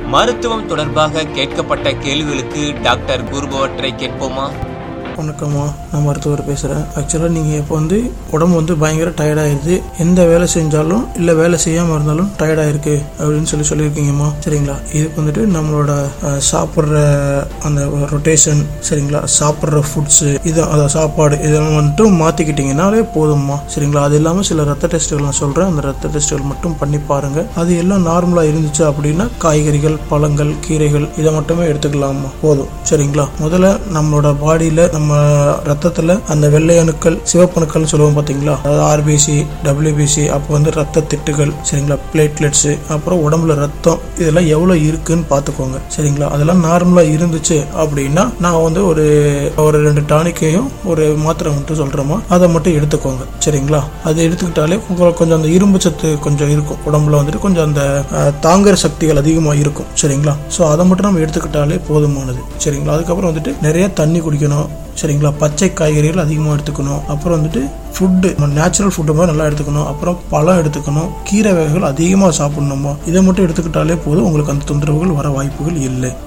மருத்துவம் தொடர்பாக கேட்கப்பட்ட கேள்விகளுக்கு டாக்டர் கூறுபவற்றை கேட்போமா வணக்கம்மா நான் மருத்துவர் பேசுகிறேன் ஆக்சுவலாக நீங்கள் இப்போ வந்து உடம்பு வந்து பயங்கர டயர்டாயிருது எந்த வேலை செஞ்சாலும் இல்லை வேலை செய்யாமல் இருந்தாலும் டயர்டாயிருக்கு அப்படின்னு சொல்லி சொல்லியிருக்கீங்கம்மா சரிங்களா இதுக்கு வந்துட்டு நம்மளோட அஹ், சாப்பிட்ற அந்த ரொட்டேஷன் சரிங்களா சாப்பிட்ற ஃபுட்ஸு இது அதை சாப்பாடு இதெல்லாம் வந்துட்டு மாற்றிக்கிட்டிங்கனாலே போதும்மா சரிங்களா அது இல்லாமல் சில ரத்த டெஸ்ட்டுகள் நான் சொல்கிறேன் அந்த ரத்த டெஸ்ட்டுகள் மட்டும் பண்ணி பாருங்கள் அது எல்லாம் நார்மலாக இருந்துச்சு அப்படின்னா காய்கறிகள் பழங்கள் கீரைகள் இதை மட்டுமே எடுத்துக்கலாமா போதும் சரிங்களா முதல்ல நம்மளோட பாடியில் நம்ம ரத்தத்தில் அந்த வெள்ளை அணுக்கள் சிவப்பணுக்கள் சொல்லுவோம் பார்த்தீங்களா அதாவது ஆர்பிசி டபிள்யூபிசி அப்போ வந்து ரத்த திட்டுகள் சரிங்களா பிளேட்லெட்ஸு அப்புறம் உடம்புல ரத்தம் இதெல்லாம் எவ்வளோ இருக்குன்னு பார்த்துக்கோங்க சரிங்களா அதெல்லாம் நார்மலாக இருந்துச்சு அப்படின்னா நான் வந்து ஒரு ஒரு ரெண்டு டானிக்கையும் ஒரு மாத்திரை மட்டும் சொல்கிறோமா அதை மட்டும் எடுத்துக்கோங்க சரிங்களா அது எடுத்துக்கிட்டாலே உங்களுக்கு கொஞ்சம் அந்த இரும்பு சத்து கொஞ்சம் இருக்கும் உடம்புல வந்துட்டு கொஞ்சம் அந்த அஹ், தாங்குற சக்திகள் அதிகமாக இருக்கும் சரிங்களா ஸோ அதை மட்டும் நம்ம எடுத்துக்கிட்டாலே போதுமானது சரிங்களா அதுக்கப்புறம் வந்துட்டு நிறைய தண்ணி குடிக்கணும் சரிங்களா பச்சை காய்கறிகள் அதிகமாக எடுத்துக்கணும் அப்புறம் வந்துட்டு ஃபுட்டு நேச்சுரல் ஃபுட்டு மாதிரி நல்லா எடுத்துக்கணும் அப்புறம் பழம் எடுத்துக்கணும் கீரை வகைகள் அதிகமாக சாப்பிடணுமா இதை மட்டும் எடுத்துக்கிட்டாலே போதும் உங்களுக்கு அந்த தொந்தரவுகள் வர வாய்ப்புகள் இல்லை